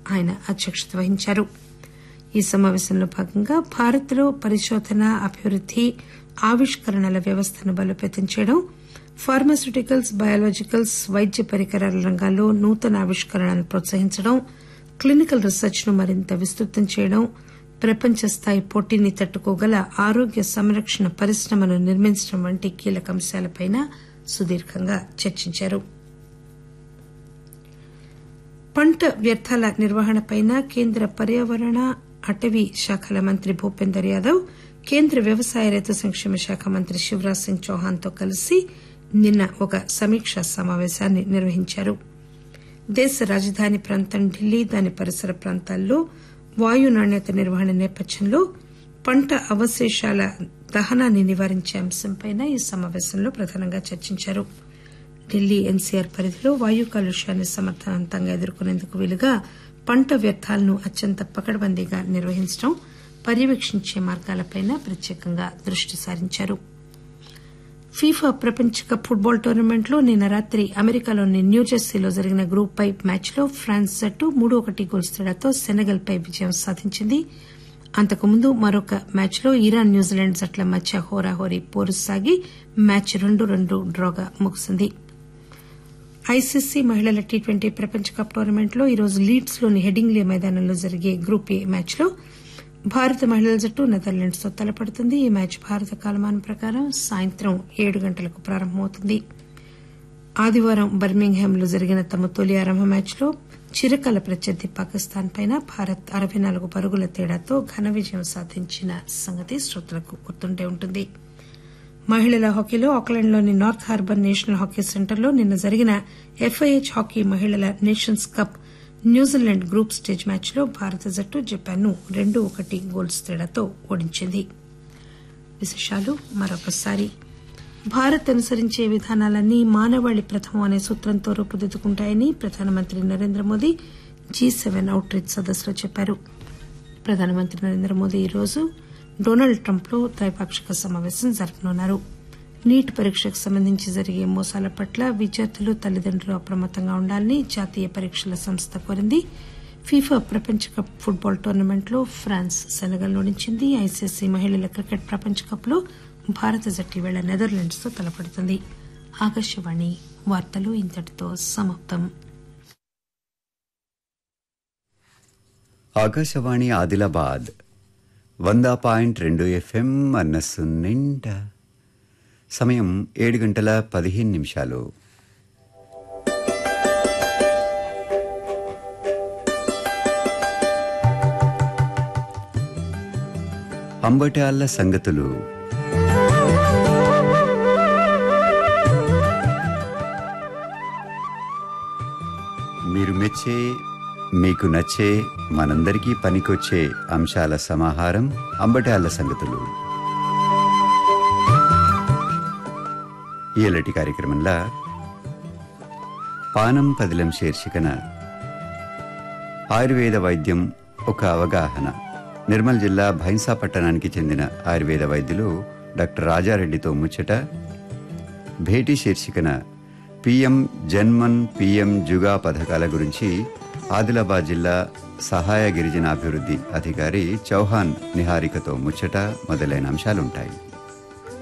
ఆయన అధ్యక్షత వహించారు ఈ సమావేశంలో భాగంగా భారత్లో పరిశోధన అభివృద్ది ఆవిష్కరణల వ్యవస్థను బలోపేతం చేయడం ఫార్మాస్యూటికల్స్ బయాలజికల్స్ వైద్య పరికరాల రంగాల్లో నూతన ఆవిష్కరణలను ప్రోత్సహించడం క్లినికల్ రీసెర్చ్ ను మరింత విస్తృతం చేయడం ప్రపంచ స్థాయి పోటీని తట్టుకోగల ఆరోగ్య సంరక్షణ పరిశ్రమను నిర్మించడం వంటి కీలక అంశాలపై సుదీర్ఘంగా చర్చించారు పంట వ్యర్థాల నిర్వహణపై కేంద్ర పర్యావరణ అటవీ శాఖల మంత్రి భూపేందర్ యాదవ్ కేంద్ర వ్యవసాయ రైతు సంక్షేమ శాఖ మంత్రి శివరాజ్ సింగ్ చౌహాన్ తో కలిసి నిన్న ఒక సమీక్షా సమావేశాన్ని నిర్వహించారు దేశ రాజధాని ప్రాంతం ఢిల్లీ దాని పరిసర ప్రాంతాల్లో వాయు నాణ్యత నిర్వహణ నేపథ్యంలో పంట అవశేషాల దహనాన్ని నివారించే అంశంపై ఈ సమావేశంలో ప్రధానంగా చర్చించారు ఢిల్లీ ఎన్సీఆర్ పరిధిలో వాయు కాలుష్యాన్ని సమర్థవంతంగా ఎదుర్కొనేందుకు వీలుగా పంట వ్యర్థాలను అత్యంత పకడ్బందీగా నిర్వహించడం పర్యవేక్షించే మార్గాలపై ప్రత్యేకంగా దృష్టి సారించారు ఫీఫా ప్రపంచ కప్ ఫుట్బాల్ టోర్నమెంట్లో నిన్న రాత్రి అమెరికాలోని న్యూజెర్సీలో జరిగిన గ్రూప్ పై మ్యాచ్లో ఫ్రాన్స్ జట్టు మూడు ఒకటి గోల్స్ తేడాతో సెనెగల్ పై విజయం సాధించింది అంతకుముందు మరొక మ్యాచ్లో ఇరాన్ న్యూజిలాండ్ జట్ల మధ్య హోరాహోరీ పోరు సాగి మ్యాచ్ రెండు రెండు డ్రాగా ముగిసింది ఐసీసీ మహిళల టీ ట్వంటీ ప్రపంచ కప్ టోర్నమెంట్లో ఈరోజు లీడ్స్ లోని హెడింగ్లీ మైదానంలో జరిగే గ్రూప్ ఏ మ్యాచ్లో భారత మహిళల జట్టు నెదర్లాండ్స్ తో తలపడుతుంది ఈ మ్యాచ్ భారత కాలమానం ప్రకారం సాయంత్రం ఏడు గంటలకు ప్రారంభమవుతుంది ఆదివారం బర్మింగ్హామ్ లో జరిగిన తమ తొలి ఆరంభ మ్యాచ్లో చిరకాల ప్రత్యర్థి పాకిస్తాన్ పై భారత్ అరవై నాలుగు పరుగుల తేడాతో ఘన విజయం సాధించిన సంగతి శ్రోతలకు గుర్తుండే ఉంటుంది మహిళల హాకీలో ఆక్లాండ్లోని నార్త్ హార్బర్ నేషనల్ హాకీ సెంటర్లో నిన్న జరిగిన ఎఫ్ఐహెచ్ హాకీ మహిళల nations cup New Zealand group stage మ్యాచ్లో భారత జట్టు జపాన్ ను రెండు ఒకటి గోల్స్ తేడాతో ఓడించింది విశేషాలు మరొకసారి భారత్ అనుసరించే విధానాలన్నీ మానవాళి ప్రథమం అనే సూత్రంతో రూపుదిద్దుకుంటాయని ప్రధానమంత్రి Narendra Modi G seven outreach సదస్సులో చెప్పారు ప్రధానమంత్రి నరేంద్ర మోదీ ఈరోజు డొనాల్డ్ ట్రంప్ లో ద్వైపాక్షిక సమావేశం జరపనున్నారు నీట్ పరీక్షకు సంబంధించి జరిగే మోసాల పట్ల విద్యార్థులు తల్లిదండ్రులు అప్రమత్తంగా ఉండాలని జాతీయ పరీక్షల సంస్థ కోరింది ఫీఫా ప్రపంచ కప్ ఫుట్బాల్ టోర్నమెంట్లో ఫ్రాన్స్ సెనగల్ ఓడించింది ఐసీసీ మహిళల క్రికెట్ ప్రపంచ కప్ లో భారత జట్టు ఈవేళ నెదర్లాండ్స్ తో తలపడుతుంది ఆకాశవాణి వార్తలు ఇంతటితో సమాప్తం ఆకాశవాణి ఆదిలాబాద్ వంద పాయింట్ రెండు ఎఫ్ఎం మనస్సు నిండా సమయం ఏడు గంటల పదిహేను నిమిషాలు అంబటాళ్ల సంగతులు మీరు మెచ్చే మీకు నచ్చే మనందరికీ పనికొచ్చే అంశాల సమాహారం అంబటాళ్ల సంగతులు ఈలటి కార్యక్రమంలో పానం పదిలం శీర్షికన ఆయుర్వేద వైద్యం ఒక అవగాహన నిర్మల్ జిల్లా భైంసా పట్టణానికి చెందిన ఆయుర్వేద వైద్యులు డాక్టర్ రాజారెడ్డితో ముచ్చట భేటీ శీర్షికన పిఎం జన్మన్ పిఎం జుగా పథకాల గురించి ఆదిలాబాద్ జిల్లా సహాయ గిరిజన అభివృద్ధి అధికారి చౌహాన్ నిహారికతో ముచ్చట మొదలైన అంశాలుంటాయి